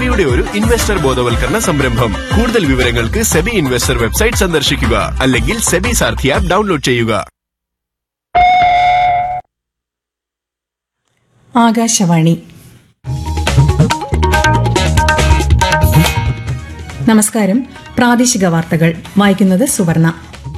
സെബിയുടെ ഒരു ഇൻവെസ്റ്റർ ബോധവൽക്കരണ സംരംഭം കൂടുതൽ വിവരങ്ങൾക്ക് സെബി ഇൻവെസ്റ്റർ വെബ്സൈറ്റ് സന്ദർശിക്കുക അല്ലെങ്കിൽ സെബി സാർഥി ആപ്പ് ഡൗൺലോഡ് ചെയ്യുക ആകാശവാണി നമസ്കാരം പ്രാദേശിക വാർത്തകൾ വായിക്കുന്നത് സുവർണ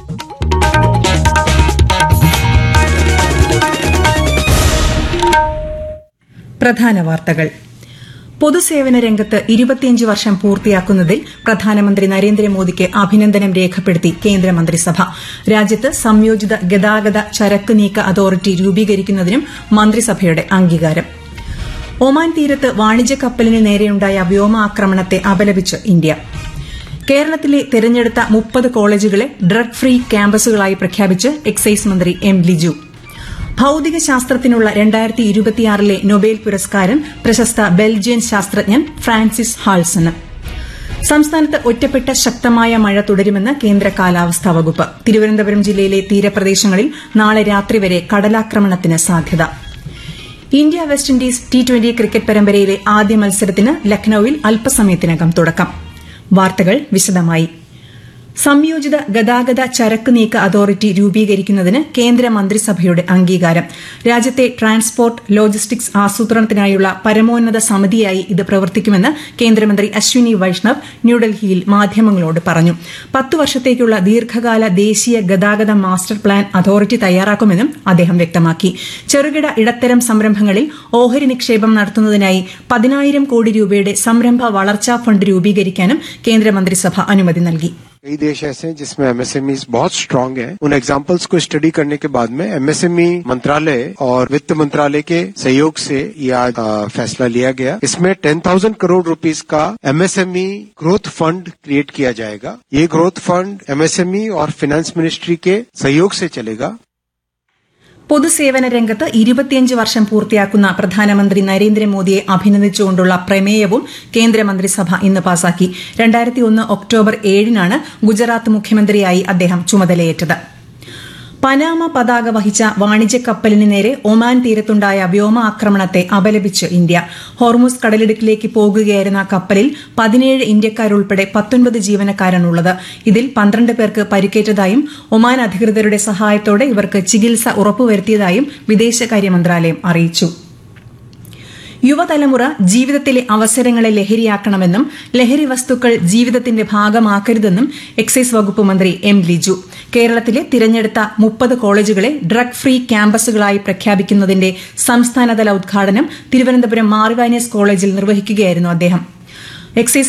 പ്രധാന വാർത്തകൾ പൊതുസേവന രംഗത്ത് ഇരുപത്തിയഞ്ച് വർഷം പൂർത്തിയാക്കുന്നതിൽ പ്രധാനമന്ത്രി നരേന്ദ്രമോദിക്ക് അഭിനന്ദനം രേഖപ്പെടുത്തി കേന്ദ്രമന്ത്രിസഭ രാജ്യത്ത് സംയോജിത ഗതാഗത ചരക്ക് നീക്ക അതോറിറ്റി രൂപീകരിക്കുന്നതിനും മന്ത്രിസഭയുടെ അംഗീകാരം ഒമാൻ തീരത്ത് വാണിജ്യ കപ്പലിന് നേരെയുണ്ടായ വ്യോമാക്രമണത്തെ അപലപിച്ച് ഇന്ത്യ കേരളത്തിലെ തെരഞ്ഞെടുത്ത മുപ്പത് കോളേജുകളെ ഡ്രഗ് ഫ്രീ ക്യാമ്പസുകളായി പ്രഖ്യാപിച്ച് എക്സൈസ് മന്ത്രി എം ലിജു ഭൌതിക ശാസ്ത്രത്തിനുള്ള രണ്ടായിരത്തി ഇരുപത്തിയാറിലെ നൊബേൽ പുരസ്കാരം പ്രശസ്ത ബെൽജിയൻ ശാസ്ത്രജ്ഞൻ ഫ്രാൻസിസ് ഹാൾസണ് സംസ്ഥാനത്ത് ഒറ്റപ്പെട്ട ശക്തമായ മഴ തുടരുമെന്ന് കേന്ദ്ര കാലാവസ്ഥാ വകുപ്പ് തിരുവനന്തപുരം ജില്ലയിലെ തീരപ്രദേശങ്ങളിൽ നാളെ രാത്രി വരെ കടലാക്രമണത്തിന് സാധ്യത India West Indies T twenty cricket പരമ്പരയിലെ ആദ്യ മത്സരത്തിന് ലക്നൌവിൽ അല്പസമയത്തിനകം തുടക്കം വാർത്തകൾ വിശദമായി സംയോജിത ഗതാഗത ചരക്ക് നീക്ക അതോറിറ്റി രൂപീകരിക്കുന്നതിന് കേന്ദ്ര മന്ത്രിസഭയുടെ അംഗീകാരം രാജ്യത്തെ ട്രാൻസ്പോർട്ട് ലോജിസ്റ്റിക്സ് ആസൂത്രണത്തിനായുള്ള പരമോന്നത സമിതിയായി ഇത് പ്രവർത്തിക്കുമെന്ന് കേന്ദ്രമന്ത്രി അശ്വിനി വൈഷ്ണവ് ന്യൂഡൽഹിയിൽ മാധ്യമങ്ങളോട് പറഞ്ഞു പത്തു വർഷത്തേക്കുള്ള ദീർഘകാല ദേശീയ ഗതാഗത മാസ്റ്റർ പ്ലാൻ അതോറിറ്റി തയ്യാറാക്കുമെന്നും അദ്ദേഹം വ്യക്തമാക്കി ചെറുകിട ഇടത്തരം സംരംഭങ്ങളിൽ ഓഹരി നിക്ഷേപം നടത്തുന്നതിനായി പതിനായിരം കോടി രൂപയുടെ സംരംഭ വളർച്ചാ ഫണ്ട് രൂപീകരിക്കാനും കേന്ദ്രമന്ത്രിസഭ അനുമതി നൽകി कई देश ऐसे हैं जिसमें एमएसएमई बहुत स्ट्रांग है उन एग्जाम्पल्स को स्टडी करने के बाद में एमएसएमई मंत्रालय और वित्त मंत्रालय के सहयोग से ये आज आ, फैसला लिया गया इसमें टेन थाउजेंड करोड़ रुपीस का एमएसएमई ग्रोथ फंड क्रिएट किया जाएगा ये ग्रोथ फंड एमएसएमई और फाइनेंस मिनिस्ट्री के सहयोग से चलेगा പൊതുസേവന രംഗത്ത് ഇരുപത്തിയഞ്ച് വർഷം പൂർത്തിയാക്കുന്ന പ്രധാനമന്ത്രി നരേന്ദ്രമോദിയെ അഭിനന്ദിച്ചുകൊണ്ടുള്ള പ്രമേയവും കേന്ദ്രമന്ത്രിസഭ ഇന്ന് പാസാക്കി രണ്ടായിരത്തി ഒന്ന് ഒക്ടോബർ ഏഴിനാണ് ഗുജറാത്ത് മുഖ്യമന്ത്രിയായി അദ്ദേഹം ചുമതലയേറ്റത് പനാമ പതാക വഹിച്ച വാണിജ്യ കപ്പലിന് നേരെ ഒമാൻ തീരത്തുണ്ടായ വ്യോമാക്രമണത്തെ അപലപിച്ച് ഇന്ത്യ ഹോർമുസ് കടലിടുക്കിലേക്ക് പോകുകയായിരുന്ന കപ്പലിൽ പതിനേഴ് ഇന്ത്യക്കാരുൾപ്പെടെ പത്തൊൻപത് ജീവനക്കാരാണുള്ളത് ഇതിൽ പന്ത്രണ്ട് പേർക്ക് പരിക്കേറ്റതായും ഒമാൻ അധികൃതരുടെ സഹായത്തോടെ ഇവർക്ക് ചികിത്സ ഉറപ്പുവരുത്തിയതായും വിദേശകാര്യ മന്ത്രാലയം അറിയിച്ചു യുവതലമുറ ജീവിതത്തിലെ അവസരങ്ങളെ ലഹരിയാക്കണമെന്നും ലഹരി വസ്തുക്കൾ ജീവിതത്തിന്റെ ഭാഗമാക്കരുതെന്നും എക്സൈസ് വകുപ്പ് മന്ത്രി എം ലിജു കേരളത്തിലെ തിരഞ്ഞെടുത്ത മുപ്പത് കോളേജുകളെ ഡ്രഗ് ഫ്രീ ക്യാമ്പസുകളായി പ്രഖ്യാപിക്കുന്നതിന്റെ സംസ്ഥാനതല ഉദ്ഘാടനം തിരുവനന്തപുരം മാറിവാനിയസ് കോളേജിൽ നിർവഹിക്കുകയായിരുന്നു അദ്ദേഹം എക്സൈസ്